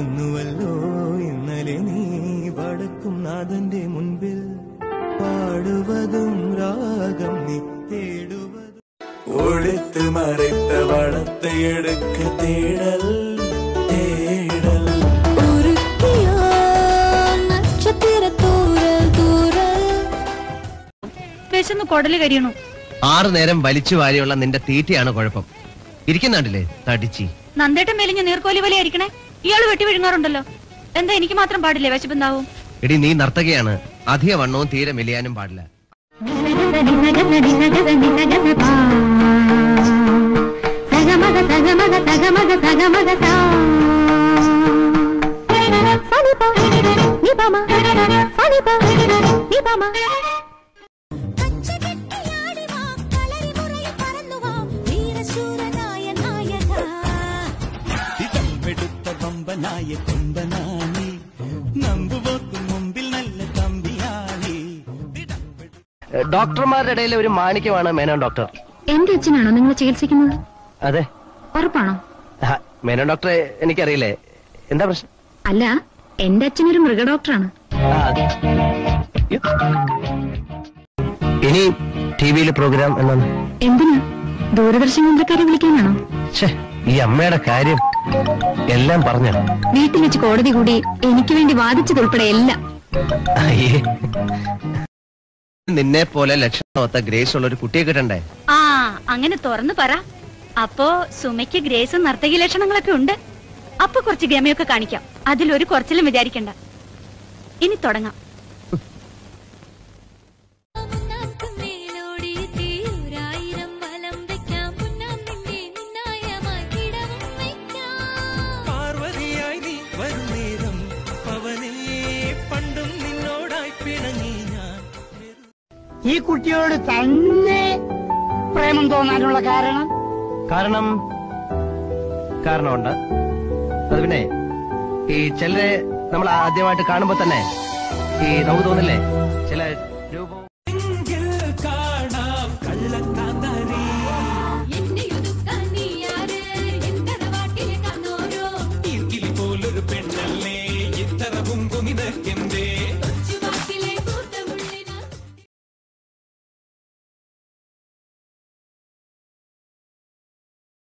വന്നുവല്ലോ ഇന്നലെ നീ വടക്കും നാഥന്റെ മുൻപിൽ പാടുവതും രാഗം നീ തേടുവതും ഒഴുത്ത് മறைத்த വളത്തെ എടുക്ക തേടൽ തേടൽ ഉരുക്കിയോ നക്ഷത്രത്തൂരൽ തൂരൽ വിശന്ന് കൊടല് കരിയണു ആറു നേരം വലിച്ചു വാരിയുള്ള നിന്റെ തീറ്റയാണ് കുഴപ്പം ഇരിക്കുന്നാണ്ടില്ലേ തടിച്ചി നന്ദേട്ടൻ മെലിഞ്ഞ നീർക്കോലി പോലെ ആയിരിക്കണേ ഇയാള് വെട്ടി വിഴുങ്ങാറുണ്ടല്ലോ എന്താ എനിക്ക് മാത്രം പാടില്ലേ വിശപ്പുണ്ടാവും എടി നീ നർത്തകയാണ് അധിക വണ്ണവും തീരെ മെലിയാനും പാടില്ല സഗമഗ സഗമഗ സഗമഗ സഗമഗ സാ സനിപ നിപമ സനിപ നിപമ എടുത്ത പമ്പനായ കൊമ്പനാണി നമ്പുപോക്കും മുമ്പിൽ നല്ല തമ്പിയാണി ഡോക്ടർമാരുടെ ഇടയിലെ ഒരു മാണിക്യമാണ് മേനോൻ ഡോക്ടർ എന്റെ അച്ഛനാണോ നിങ്ങൾ ചികിത്സിക്കുന്നത് അതെ ഉറപ്പാണോ ആ, മേനോൻ ഡോക്ടറെ എനിക്കറിയില്ലേ എന്താ പ്രശ്നം അല്ല എന്റെ അച്ഛനൊരു മൃഗഡോക്ടറാണ് ആ, അതെ. യ്യോ. ഇനി ടി വിയിലെ പ്രോഗ്രാം എന്നാണ് എന്തിനാ ദൂരദർശൻ കേന്ദ്രക്കാരെ വിളിക്കാനാണോ ഛേ, ഈ അമ്മയുടെ കാര്യം എല്ലാം പറഞ്ഞ വീട്ടിൽ വെച്ച് കോടതി കൂടി എനിക്ക് വേണ്ടി വാദിച്ചതുൾപ്പെടെ എല്ലാം നിന്നെ പോലെ ലക്ഷണമൊത്ത ഗ്രേസ് ഉള്ള ഒരു കുട്ടിയെ കിട്ടണ്ടേ ആ അങ്ങനെ തുറന്നു പറ അപ്പോ സുമയ്ക്ക് ഗ്രേസ് നർത്തകി ലക്ഷണങ്ങളൊക്കെ ഉണ്ട് അപ്പൊ കുറച്ച് ഗമയൊക്കെ കാണിക്കാം അതിലൊരു കുറച്ചിലും വിചാരിക്കണ്ട ഇനി തുടങ്ങാം പാർവതിയായി നീ വരും നേരം പവനേ പണ്ടും നിന്നോടായി പിണങ്ങി ഞാൻ ഈ കുട്ടിയോട് തന്നെ പ്രേമം തോന്നാനുള്ള കാരണം കാരണം കാരണമുണ്ട് അത് പിന്നെ ഈ ചിലരെ നമ്മൾ ആദ്യമായിട്ട് കാണുമ്പോ തന്നെ ഈ നമുക്ക് തോന്നില്ലേ ചില രൂപം